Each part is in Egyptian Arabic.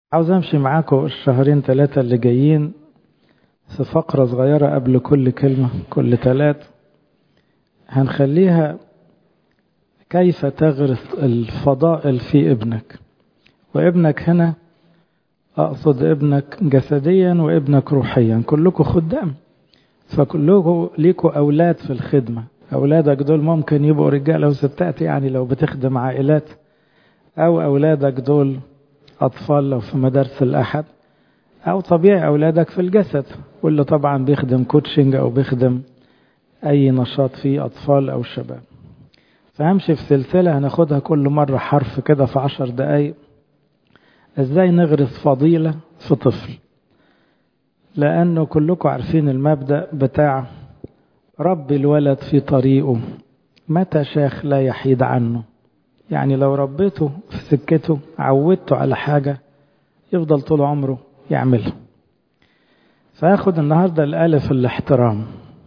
عاوز امشي معاكم الشهرين ثلاثة اللي جايين في فقرة صغيرة قبل كل كلمة كل ثلاث هنخليها كيف تغرس الفضائل في ابنك وابنك هنا أقصد ابنك جسديا وابنك روحيا كلكم خدام فكلكم ليكوا أولاد في الخدمة أولادك دول ممكن يبقوا رجالة وستات يعني لو بتخدم عائلات أو أولادك دول أطفال لو في مدارس الأحد أو طبيعي أولادك في الجسد واللي طبعا بيخدم كوتشنج أو بيخدم أي نشاط فيه أطفال أو شباب فهمشي في سلسلة هناخدها كل مرة حرف كده في عشر دقايق ازاي نغرس فضيلة في طفل لأنه كلكم عارفين المبدأ بتاع رب الولد في طريقه متى شاخ لا يحيد عنه يعني لو ربيته في سكته عودته على حاجة يفضل طول عمره يعملها فاخد النهاردة الألف الاحترام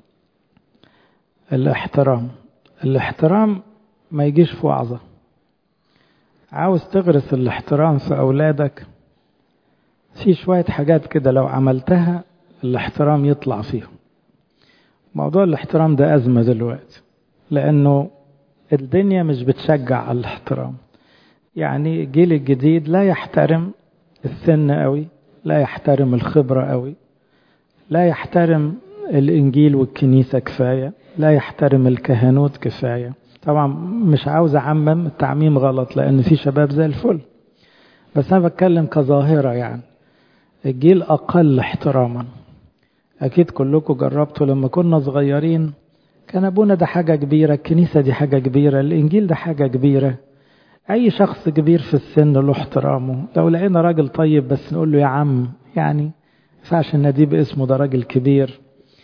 الاحترام الاحترام ما يجيش في وعظة عاوز تغرس الاحترام في أولادك في شوية حاجات كده لو عملتها الاحترام يطلع فيهم موضوع الاحترام ده أزمة دلوقتي لأنه الدنيا مش بتشجع على الاحترام يعني الجيل الجديد لا يحترم السن قوي لا يحترم الخبرة قوي لا يحترم الإنجيل والكنيسة كفاية لا يحترم الكهنوت كفاية طبعا مش عاوز أعمم التعميم غلط لأن في شباب زي الفل بس أنا بتكلم كظاهرة يعني الجيل أقل احتراما أكيد كلكم جربتوا لما كنا صغيرين كان أبونا ده حاجة كبيرة الكنيسة دي حاجة كبيرة الإنجيل ده حاجة كبيرة أي شخص كبير في السن له احترامه لو لقينا راجل طيب بس نقول له يا عم يعني ينفعش النادي باسمه ده راجل كبير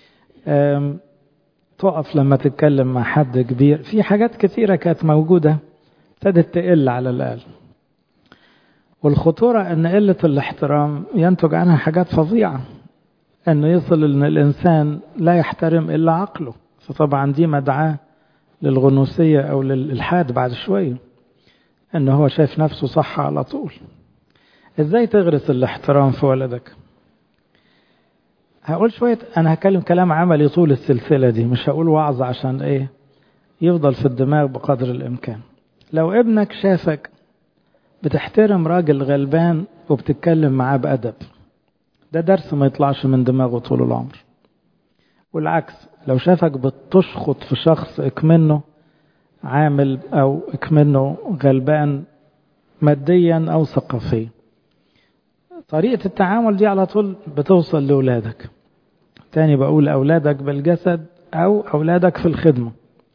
تقف لما تتكلم مع حد كبير في حاجات كثيرة كانت موجودة ابتدت تقل على الأقل والخطورة أن قلة الاحترام ينتج عنها حاجات فظيعة أنه يصل أن الإنسان لا يحترم إلا عقله فطبعا دي مدعاة للغنوصية أو للإلحاد بعد شوية أنه هو شايف نفسه صح على طول إزاي تغرس الاحترام في ولدك هقول شوية أنا هكلم كلام عملي طول السلسلة دي مش هقول وعظ عشان إيه يفضل في الدماغ بقدر الإمكان لو ابنك شافك بتحترم راجل غلبان وبتتكلم معاه بأدب ده درس ما يطلعش من دماغه طول العمر والعكس لو شافك بتشخط في شخص اكمنه عامل أو اكمنه غلبان ماديا أو ثقافيا طريقة التعامل دي على طول بتوصل لأولادك تاني بقول أولادك بالجسد أو أولادك في الخدمة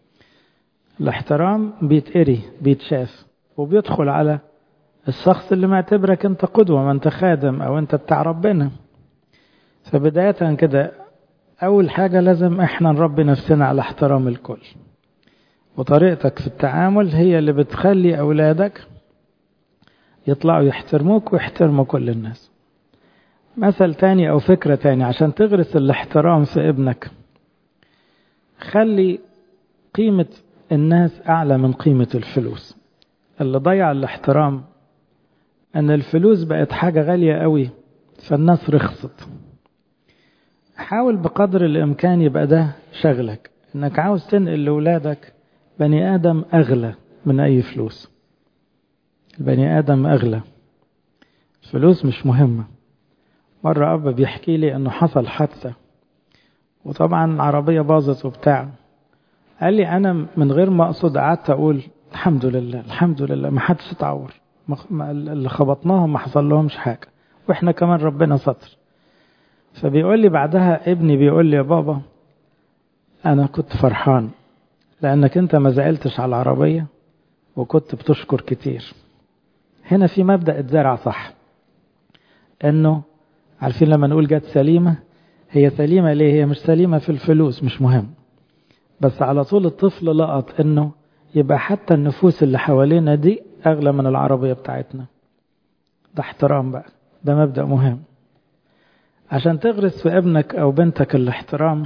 الاحترام بيتقري بيتشاف وبيدخل على الشخص اللي معتبرك انت قدوة ما انت خادم او انت بتاع ربنا فبداية كده اول حاجة لازم احنا نربي نفسنا على احترام الكل وطريقتك في التعامل هي اللي بتخلي اولادك يطلعوا يحترموك ويحترموا كل الناس مثل تاني او فكرة تاني عشان تغرس الاحترام في ابنك خلي قيمة الناس اعلى من قيمة الفلوس اللي ضيع الاحترام ان الفلوس بقت حاجة غالية قوي فالناس رخصت حاول بقدر الامكان يبقى ده شغلك انك عاوز تنقل لاولادك بني ادم اغلى من اي فلوس البني ادم اغلى الفلوس مش مهمة مرة اب بيحكي لي انه حصل حادثة وطبعا عربية باظت وبتاع قال لي انا من غير ما اقصد قعدت اقول الحمد لله الحمد لله ما حدش اتعور اللي خبطناهم ما حصل لهمش حاجة واحنا كمان ربنا ستر فبيقول لي بعدها ابني بيقول لي يا بابا انا كنت فرحان لانك انت ما زعلتش على العربية وكنت بتشكر كتير هنا في مبدأ اتزرع صح انه عارفين لما نقول جت سليمة هي سليمة ليه هي مش سليمة في الفلوس مش مهم بس على طول الطفل لقط انه يبقى حتى النفوس اللي حوالينا دي أغلى من العربية بتاعتنا ده احترام بقى ده مبدأ مهم عشان تغرس في ابنك أو بنتك الاحترام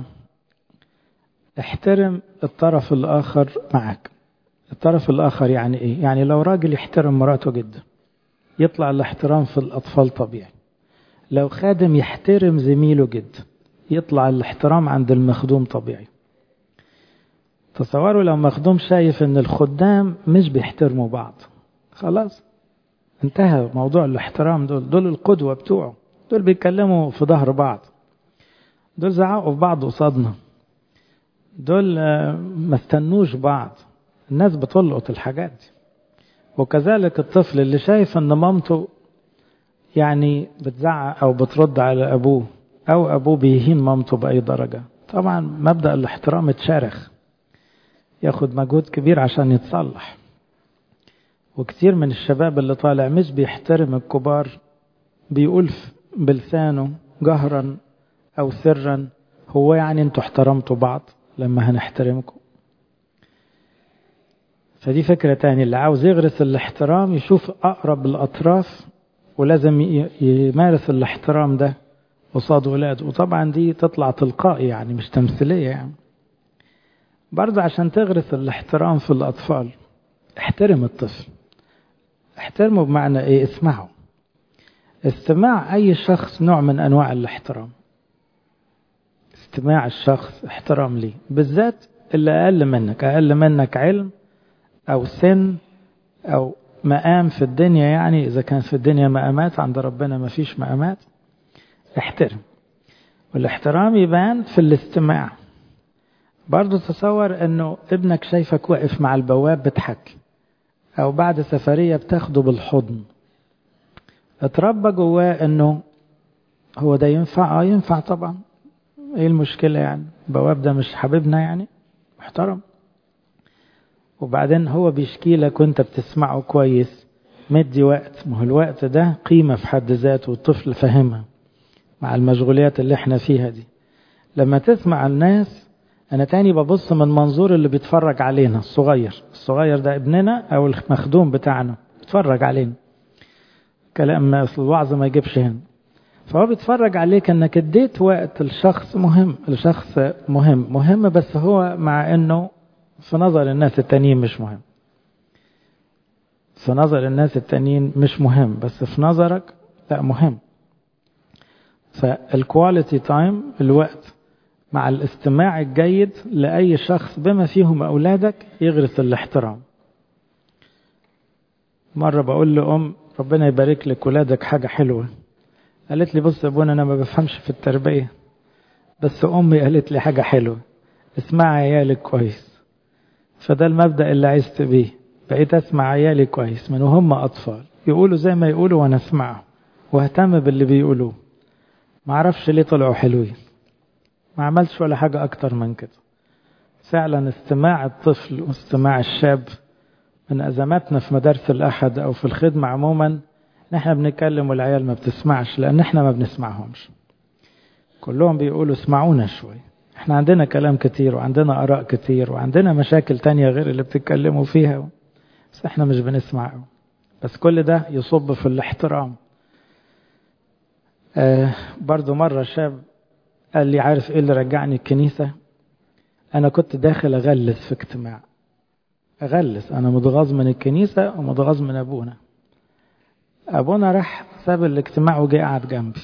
احترم الطرف الآخر معك الطرف الآخر يعني إيه؟ يعني لو راجل يحترم مراته جدا يطلع الاحترام في الأطفال طبيعي لو خادم يحترم زميله جدا يطلع الاحترام عند المخدوم طبيعي تصوروا لو مخدوم شايف ان الخدام مش بيحترموا بعض خلاص انتهى موضوع الاحترام دول دول القدوة بتوعه دول بيتكلموا في ظهر بعض دول زعقوا في بعض قصادنا دول ما استنوش بعض الناس بتلقط الحاجات دي وكذلك الطفل اللي شايف ان مامته يعني بتزعق او بترد على ابوه او ابوه بيهين مامته باي درجة طبعا مبدأ الاحترام اتشرخ ياخد مجهود كبير عشان يتصلح وكتير من الشباب اللي طالع مش بيحترم الكبار بيقول بلسانه جهرا او سرا هو يعني انتوا احترمتوا بعض لما هنحترمكم فدي فكرة تاني اللي عاوز يغرس الاحترام يشوف أقرب الأطراف ولازم يمارس الاحترام ده قصاد ولاده وطبعا دي تطلع تلقائي يعني مش تمثيلية يعني برضه عشان تغرس الاحترام في الأطفال احترم الطفل احترمه بمعنى ايه اسمعه استماع أي شخص نوع من أنواع الاحترام استماع الشخص احترام ليه بالذات اللي أقل منك أقل منك علم أو سن أو مقام في الدنيا يعني إذا كان في الدنيا مقامات عند ربنا ما فيش مقامات احترم والاحترام يبان في الاستماع برضو تصور انه ابنك شايفك واقف مع البواب بتحكي او بعد سفرية بتاخده بالحضن اتربى جواه انه هو ده ينفع اه ينفع طبعا ايه المشكلة يعني البواب ده مش حبيبنا يعني محترم وبعدين هو بيشكي لك وانت بتسمعه كويس مدي وقت ما هو الوقت ده قيمة في حد ذاته والطفل فاهمها مع المشغوليات اللي احنا فيها دي لما تسمع الناس انا تاني ببص من منظور اللي بيتفرج علينا الصغير الصغير ده ابننا او المخدوم بتاعنا بيتفرج علينا كلام اصل الوعظ ما يجيبش هنا فهو بيتفرج عليك انك اديت وقت لشخص مهم لشخص مهم مهم بس هو مع انه في نظر الناس التانيين مش مهم في نظر الناس التانيين مش مهم بس في نظرك لا مهم فالكواليتي تايم الوقت مع الاستماع الجيد لأي شخص بما فيهم أولادك يغرس الاحترام مرة بقول لأم ربنا يبارك لك ولادك حاجة حلوة قالت لي بص يا ابونا أنا ما بفهمش في التربية بس أمي قالت لي حاجة حلوة اسمع عيالك كويس فده المبدأ اللي عشت بيه بقيت أسمع عيالي كويس من وهم أطفال يقولوا زي ما يقولوا وأنا أسمعهم واهتم باللي بيقولوه ما اعرفش ليه طلعوا حلوين ما عملتش ولا حاجة أكتر من كده فعلا استماع الطفل واستماع الشاب من أزماتنا في مدارس الأحد أو في الخدمة عموما نحن بنتكلم والعيال ما بتسمعش لأن احنا ما بنسمعهمش كلهم بيقولوا اسمعونا شوي احنا عندنا كلام كتير وعندنا آراء كتير وعندنا مشاكل تانية غير اللي بتتكلموا فيها بس احنا مش بنسمع بس كل ده يصب في الاحترام آه برضو مرة شاب قال لي عارف ايه اللي رجعني الكنيسة انا كنت داخل اغلس في اجتماع اغلس انا متغاظ من الكنيسة ومتغاظ من ابونا ابونا راح ساب الاجتماع وجه قعد جنبي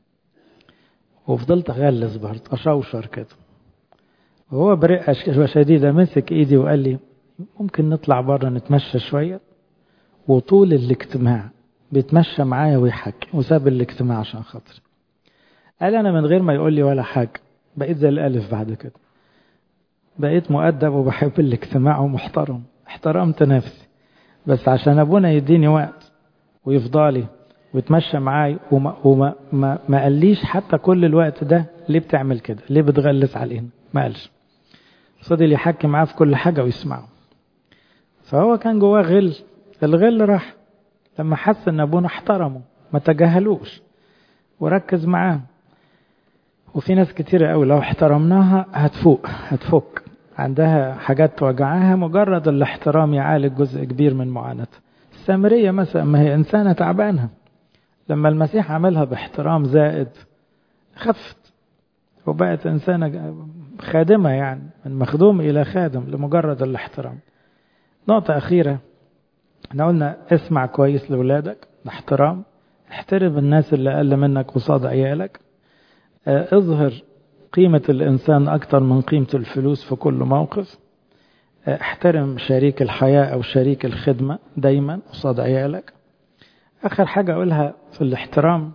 وفضلت اغلس برضه اشوشر كده وهو برقة شديدة مسك ايدي وقال لي ممكن نطلع بره نتمشى شوية وطول الاجتماع بيتمشى معايا ويحكي وساب الاجتماع عشان خاطري قال انا من غير ما يقول لي ولا حاجة بقيت زي الالف بعد كده بقيت مؤدب وبحب الاجتماع ومحترم احترمت نفسي بس عشان ابونا يديني وقت ويفضالي ويتمشى معاي وما, وما ما, ما قاليش حتى كل الوقت ده ليه بتعمل كده ليه بتغلس علينا ما قالش فضل يحكي معاه في كل حاجة ويسمعه فهو كان جواه غل الغل راح لما حس ان ابونا احترمه ما تجاهلوش وركز معاه وفي ناس كتيرة قوي لو احترمناها هتفوق هتفك عندها حاجات توجعها مجرد الاحترام يعالج جزء كبير من معاناتها السامرية مثلا ما هي إنسانة تعبانة لما المسيح عملها باحترام زائد خفت وبقت إنسانة خادمة يعني من مخدوم إلى خادم لمجرد الاحترام نقطة أخيرة احنا قلنا اسمع كويس لأولادك ده احترام احترم الناس اللي أقل منك قصاد عيالك اه اظهر قيمة الإنسان أكتر من قيمة الفلوس في كل موقف اه احترم شريك الحياة أو شريك الخدمة دايما قصاد عيالك آخر حاجة أقولها في الاحترام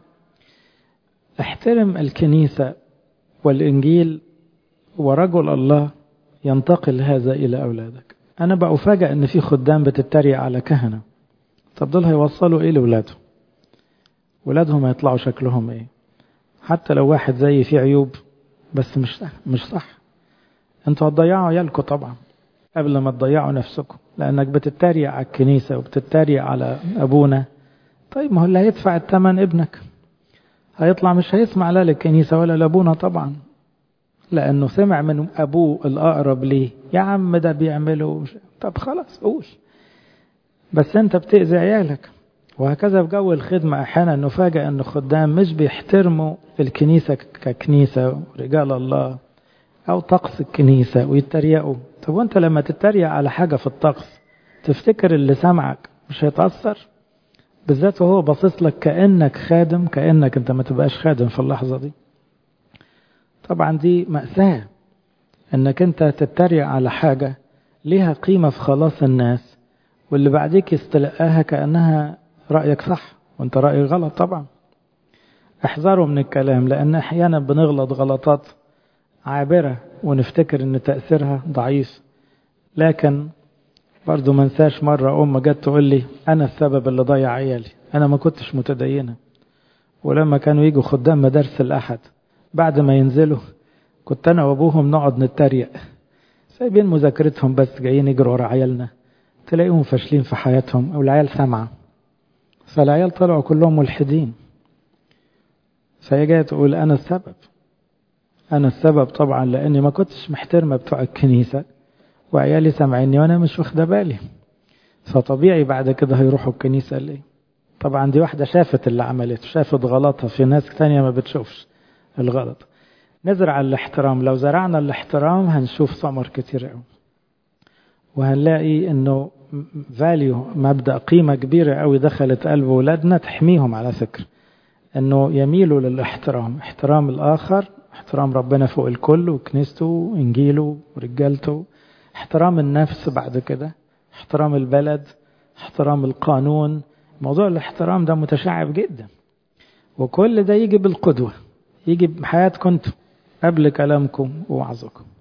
احترم الكنيسة والإنجيل ورجل الله ينتقل هذا إلى أولادك أنا بقى أفاجأ إن في خدام بتتريق على كهنة طب دول هيوصلوا إيه لأولادهم ولادهم هيطلعوا شكلهم إيه حتى لو واحد زي فيه عيوب بس مش صح مش صح انتوا هتضيعوا عيالكم طبعا قبل ما تضيعوا نفسكم لأنك بتتريق على الكنيسة وبتتريق على أبونا طيب ما هو اللي هيدفع الثمن ابنك هيطلع مش هيسمع لا للكنيسة ولا لأبونا طبعا لأنه سمع من أبوه الأقرب ليه يا عم ده بيعمله مش... طب خلاص قول بس أنت بتأذي عيالك وهكذا في جو الخدمة أحيانا نفاجأ أن خدام مش بيحترموا الكنيسة ككنيسة ورجال الله أو طقس الكنيسة ويتريقوا طب وأنت لما تتريق على حاجة في الطقس تفتكر اللي سمعك مش هيتأثر بالذات وهو باصص لك كأنك خادم كأنك أنت ما تبقاش خادم في اللحظة دي طبعا دي مأساة انك انت تتريق على حاجة ليها قيمة في خلاص الناس واللي بعديك يستلقاها كأنها رأيك صح وانت رأيك غلط طبعا احذروا من الكلام لان احيانا بنغلط غلطات عابرة ونفتكر ان تأثيرها ضعيف لكن برضو ما انساش مرة ام جت تقول لي انا السبب اللي ضيع عيالي انا ما كنتش متدينة ولما كانوا يجوا خدام مدارس الاحد بعد ما ينزلوا كنت انا وابوهم نقعد نتريق سايبين مذاكرتهم بس جايين يجروا ورا عيالنا تلاقيهم فاشلين في حياتهم والعيال سامعه فالعيال طلعوا كلهم ملحدين فهي جايه تقول انا السبب انا السبب طبعا لاني ما كنتش محترمه بتوع الكنيسه وعيالي سامعيني وانا مش واخده بالي فطبيعي بعد كده هيروحوا الكنيسه ليه طبعا دي واحده شافت اللي عملته شافت غلطها في ناس تانية ما بتشوفش الغلط نزرع الاحترام لو زرعنا الاحترام هنشوف ثمر كتير قوي وهنلاقي انه فاليو مبدا قيمه كبيره قوي دخلت قلب اولادنا تحميهم على فكره انه يميلوا للاحترام احترام الاخر احترام ربنا فوق الكل وكنيسته وانجيله ورجالته احترام النفس بعد كده احترام البلد احترام القانون موضوع الاحترام ده متشعب جدا وكل ده يجي بالقدوه يجي بحياتكم انتم قبل كلامكم ووعظكم